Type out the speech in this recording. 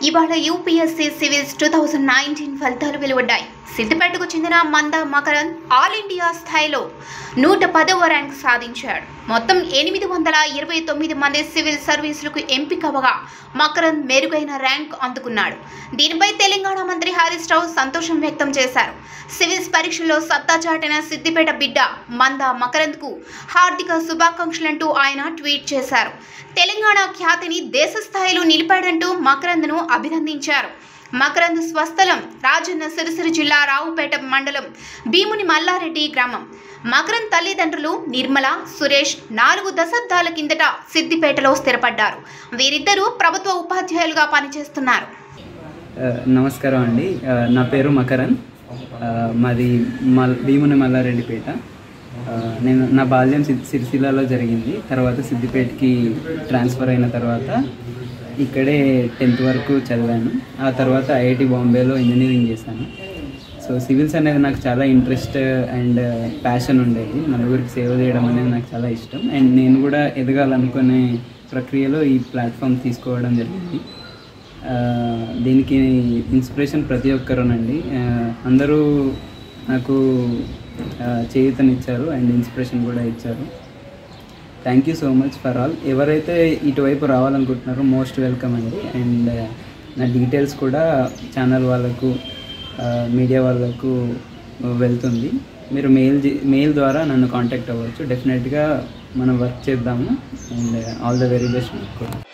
ఇవాళ UPSC civils two thousand nineteen ఫలితాలు వెలువడ్డాయి సిద్దిపేటకు చెందిన మంద మకరన్ ఆల్ ఇండియా స్థాయిలో నూట పదవ ర్యాంక్ సాధించాడు మొత్తం ఎనిమిది వందల ఇరవై తొమ్మిది మంది సివిల్ సర్వీసులకు ఎంపికవగా మకరన్ మెరుగైన ర్యాంక్ అందుకున్నాడు దీనిపై తెలంగాణ మంత్రి హరీష్ రావు సంతోషం వ్యక్తం చేశారు సివిల్స్ పరీక్షల్లో సత్తా చాటిన సిద్దిపేట బిడ్డ మంద మకరంద్కు హార్దిక శుభాకాంక్షలంటూ ఆయన ట్వీట్ చేశారు తెలంగాణ ఖ్యాతిని దేశ స్థాయిలో నిలిపాడంటూ మకరంద్ను అభినందించారు మకరంద్ స్వస్థలం రాజన్న సిరిసిరి జిల్లా రావుపేట మండలం భీముని మల్లారెడ్డి గ్రామం మకరంద్ తల్లిదండ్రులు నిర్మల సురేష్ నాలుగు దశాబ్దాల కిందట సిద్దిపేటలో స్థిరపడ్డారు వీరిద్దరూ ప్రభుత్వ ఉపాధ్యాయులుగా పనిచేస్తున్నారు ఆ, నమస్కారం అండి ఆ, నా పేరు మకరన్ ఆ, మాది మల్ భీముని మల్లారెడ్డిపేట ఆ, నేను నా బాల్యం సి సిరిసిల్లలో జరిగింది తర్వాత సిద్దిపేటకి ట్రాన్స్ఫర్ అయిన తర్వాత ఇక్కడే టెన్త్ వరకు చదివాను ఆ తర్వాత ఐఐటి బాంబేలో ఇంజనీరింగ్ చేశాను సో సివిల్స్ అనేది నాకు చాలా ఇంట్రెస్ట్ అండ్ ప్యాషన్ ఉండేది నలుగురికి సేవ చేయడం అనేది నాకు చాలా ఇష్టం అండ్ నేను కూడా ఎదగాలనుకునే ప్రక్రియలో ఈ ప్లాట్ఫామ్ తీసుకోవడం జరిగింది ఆ, దీనికి ఇన్స్పిరేషన్ ప్రతి ఒక్కరునండి ఆ, అందరూ నాకు ఆ, చేయూతనిచ్చారు అండ్ ఇన్స్పిరేషన్ కూడా ఇచ్చారు thank you so much for all ఎవరైతే ఇటువైపు రావాలనుకుంటున్నారో మోస్ట్ వెల్కమ్ అండి అండ్ నా డీటెయిల్స్ కూడా ఛానల్ వాళ్ళకు మీడియా వాళ్ళకు వెళ్తుంది మీరు మెయిల్ మెయిల్ ద్వారా నన్ను కాంటాక్ట్ అవ్వచ్చు డెఫినెట్గా మనం వర్క్ చేద్దాము and all the very best